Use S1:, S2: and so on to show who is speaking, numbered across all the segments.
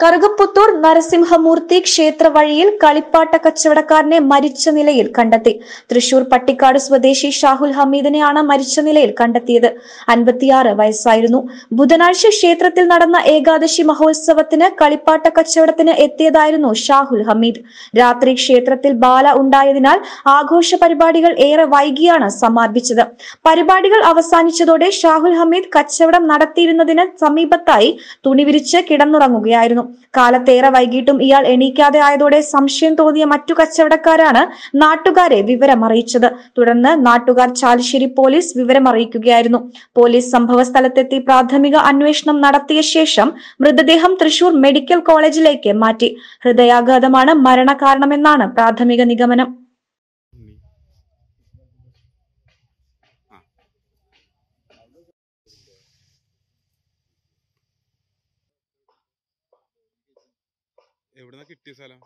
S1: കറുകപ്പുത്തൂർ നരസിംഹമൂർത്തി ക്ഷേത്ര വഴിയിൽ കളിപ്പാട്ട കച്ചവടക്കാരനെ മരിച്ച നിലയിൽ കണ്ടെത്തി തൃശൂർ പട്ടിക്കാട് സ്വദേശി ഷാഹുൽ ഹമീദിനെയാണ് മരിച്ച നിലയിൽ കണ്ടെത്തിയത് അൻപത്തിയാറ് വയസ്സായിരുന്നു ബുധനാഴ്ച ക്ഷേത്രത്തിൽ നടന്ന ഏകാദശി മഹോത്സവത്തിന് കളിപ്പാട്ട കച്ചവടത്തിന് എത്തിയതായിരുന്നു ഷാഹുൽ ഹമീദ് രാത്രി ക്ഷേത്രത്തിൽ ബാല ഉണ്ടായതിനാൽ ആഘോഷ പരിപാടികൾ ഏറെ വൈകിയാണ് സമാപിച്ചത് പരിപാടികൾ അവസാനിച്ചതോടെ ഷാഹുൽ ഹമീദ് കച്ചവടം നടത്തിയിരുന്നതിന് സമീപത്തായി തുണി വിരിച്ച് കിടന്നുറങ്ങുകയായിരുന്നു കാലത്തേറെ വൈകിട്ടും ഇയാൾ എണീക്കാതെ ആയതോടെ സംശയം തോന്നിയ മറ്റു കച്ചവടക്കാരാണ് നാട്ടുകാരെ വിവരം അറിയിച്ചത് തുടർന്ന് നാട്ടുകാർ ചാലിശ്ശേരി പോലീസ് വിവരം അറിയിക്കുകയായിരുന്നു പോലീസ് സംഭവ സ്ഥലത്തെത്തി പ്രാഥമിക അന്വേഷണം നടത്തിയ ശേഷം മൃതദേഹം തൃശൂർ മെഡിക്കൽ കോളേജിലേക്ക് മാറ്റി ഹൃദയാഘാതമാണ് മരണകാരണമെന്നാണ് പ്രാഥമിക നിഗമനം
S2: എവിടുന്നാ കിട്ടിയ സ്ഥലം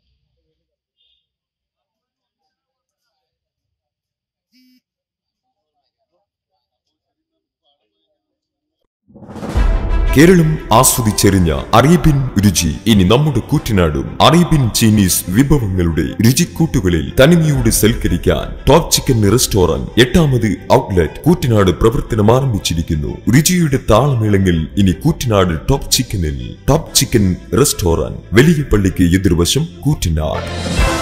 S3: കേരളം ആസ്വദിച്ചെറിഞ്ഞ അറേബ്യൻ രുചി ഇനി നമ്മുടെ കൂറ്റനാടും അറേബ്യൻ ചൈനീസ് വിഭവങ്ങളുടെ രുചിക്കൂട്ടുകളിൽ തനിമയോടെ സൽക്കരിക്കാൻ ടോപ്പ് ചിക്കൻ റെസ്റ്റോറന്റ് എട്ടാമത് ഔട്ട്ലെറ്റ് കൂറ്റനാട് പ്രവർത്തനം ആരംഭിച്ചിരിക്കുന്നു രുചിയുടെ താളമേളങ്ങൾ ഇനി കൂറ്റനാട് ടോപ്പ് ചിക്കനിൽ ടോപ്പ് ചിക്കൻ റെസ്റ്റോറന്റ് വലിയ പള്ളിക്ക് എതിർവശം കൂറ്റനാട്